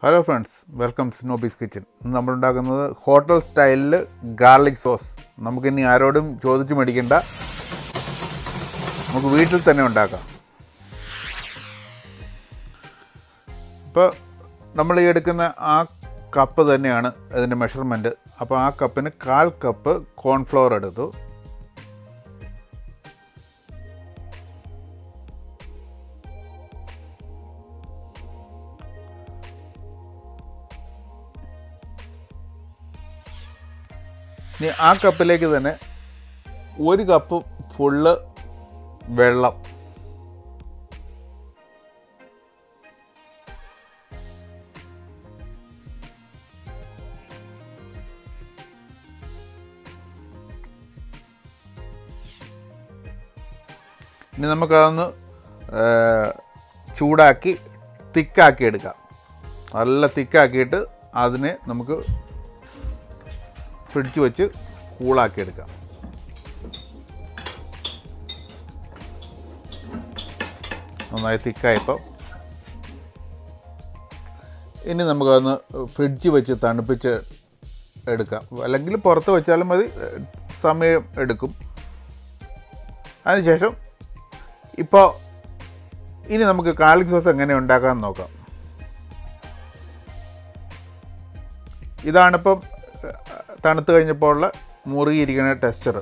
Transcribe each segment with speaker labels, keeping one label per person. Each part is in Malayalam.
Speaker 1: hello friends welcome to Snowbees kitchen ഇന്ന് നമ്മൾ ഉണ്ടാക്കുന്നത് ഹോട്ടൽ സ്റ്റൈലിൽ ഗാർലിക് സോസ് നമുക്കിനി ആരോടും ചോദിച്ചു മേടിക്കണ്ട നമുക്ക് വീട്ടിൽ തന്നെ ഉണ്ടാക്കാം ഇപ്പോൾ നമ്മൾ ഈ എടുക്കുന്ന ആ കപ്പ് തന്നെയാണ് ഇതിൻ്റെ മെഷർമെൻറ്റ് അപ്പോൾ ആ കപ്പിന് കാൽ കപ്പ് കോൺഫ്ലോർ എടുത്തു ഇനി ആ കപ്പിലേക്ക് തന്നെ ഒരു കപ്പ് ഫുള്ള് വെള്ളം ഇനി നമുക്കതൊന്ന് ചൂടാക്കി തിക്കാക്കി എടുക്കാം നല്ല തിക്കാക്കിയിട്ട് അതിനെ നമുക്ക് ഫ്രിഡ്ജ് വെച്ച് കൂളാക്കി എടുക്കാം നന്നായി തിക്കായപ്പോൾ ഇനി നമുക്കതൊന്ന് ഫ്രിഡ്ജ് വെച്ച് തണുപ്പിച്ച് എടുക്കാം അല്ലെങ്കിൽ പുറത്ത് വെച്ചാലും മതി സമയം എടുക്കും അതിനുശേഷം ഇപ്പോൾ ഇനി നമുക്ക് കാലിക് സോസ് എങ്ങനെ ഉണ്ടാക്കാമെന്ന് നോക്കാം ഇതാണിപ്പം തണുത്ത് കഴിഞ്ഞപ്പോൾ ഉള്ള മുറുകിയിരിക്കുന്ന ടെക്സ്ചർ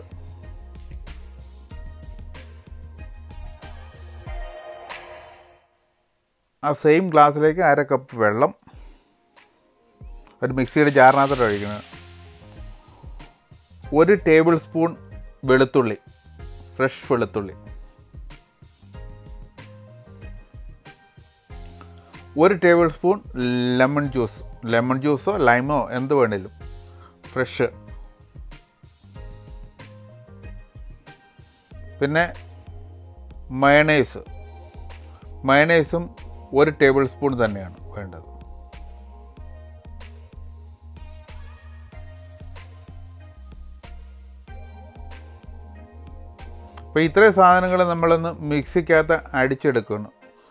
Speaker 1: ആ സെയിം ഗ്ലാസ്സിലേക്ക് അര കപ്പ് വെള്ളം ഒരു മിക്സിയുടെ ജാറിനകത്തോട്ട് ഒഴിക്കുന്നത് ഒരു ടേബിൾ സ്പൂൺ വെളുത്തുള്ളി ഫ്രഷ് വെളുത്തുള്ളി ഒരു tablespoon lemon juice lemon ജ്യൂസോ ലൈമോ എന്ത് വേണേലും ഫ്രഷ് പിന്നെ മയണൈസ് മയണൈസും ഒരു ടേബിൾ സ്പൂൺ തന്നെയാണ് വേണ്ടത് അപ്പോൾ ഇത്രയും സാധനങ്ങൾ നമ്മളൊന്ന് മിക്സിക്കകത്ത് അടിച്ചെടുക്കണം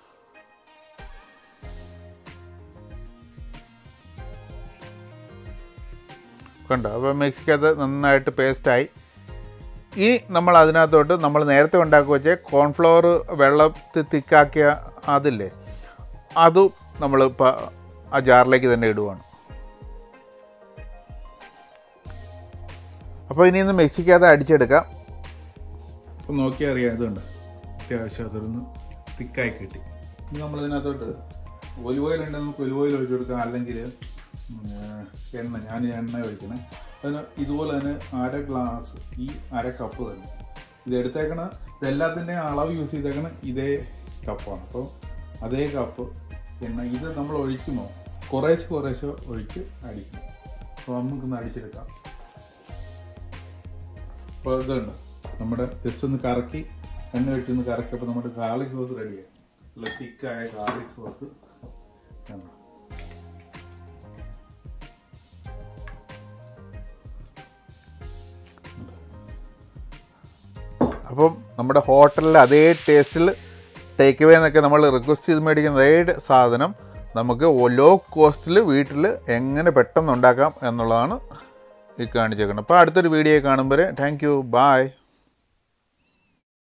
Speaker 1: കണ്ടോ അപ്പോൾ മിക്സിക്കകത്ത് നന്നായിട്ട് പേസ്റ്റായി ഈ നമ്മൾ അതിനകത്തോട്ട് നമ്മൾ നേരത്തെ ഉണ്ടാക്കി വെച്ച കോൺഫ്ലവർ വെള്ളത്തിൽ തിക്കാക്കിയ അതില്ലേ അതും നമ്മൾ ഇപ്പോൾ ആ ജാറിലേക്ക് തന്നെ ഇടുവാണ് അപ്പോൾ ഇനി ഒന്ന് മിക്സിക്കകത്ത് അടിച്ചെടുക്കാം അപ്പോൾ നോക്കിയാൽ അറിയാം ഇതുണ്ട് അത്യാവശ്യം അതൊന്ന് തിക്കായി കിട്ടി ഇനി നമ്മളിതിനകത്തോട്ട് ഒലിവ് ഓയിൽ ഉണ്ടെങ്കിൽ നമുക്ക് ഒലിവ് ഓയിൽ ഒഴിച്ചു കൊടുക്കാം അല്ലെങ്കിൽ എണ്ണ ഞാൻ എണ്ണ ഒഴിക്കണേ അതിന് ഇതുപോലെ തന്നെ അര ഗ്ലാസ് ഈ അര കപ്പ് തന്നെ ഇത് എടുത്തേക്കണ ഇതെല്ലാത്തിൻ്റെയും അളവ് യൂസ് ചെയ്തേക്കണ ഇതേ കപ്പാണ് അപ്പോൾ അതേ കപ്പ് എണ്ണ ഇത് നമ്മൾ ഒഴിക്കുമോ കുറേശ്ശെ കുറേശ്ശെ ഒഴിച്ച് അടിക്കണം അപ്പോൾ നമുക്കൊന്ന് അടിച്ചെടുക്കാം അപ്പോൾ ഇതുണ്ട് നമ്മുടെ ജസ്റ്റ് ഒന്ന് കറക്കി എണ്ണ ഒഴിച്ചൊന്ന് കറക്കിയപ്പോൾ നമ്മുടെ ഗാർലിക് സോസ് റെഡിയായി നല്ല തിക്കായ ഗാർലിക് സോസ് കണ്ടോ അപ്പം നമ്മുടെ ഹോട്ടലിൽ അതേ ടേസ്റ്റിൽ ടേക്ക് അവേ എന്നൊക്കെ നമ്മൾ റിക്വസ്റ്റ് ചെയ്ത് മേടിക്കുന്ന അതേ സാധനം നമുക്ക് ലോ കോസ്റ്റിൽ വീട്ടിൽ എങ്ങനെ പെട്ടെന്ന് ഉണ്ടാക്കാം എന്നുള്ളതാണ് ഈ കാണിച്ചേക്കുന്നത് അപ്പോൾ അടുത്തൊരു വീഡിയോ കാണുമ്പോൾ താങ്ക് യു ബായ്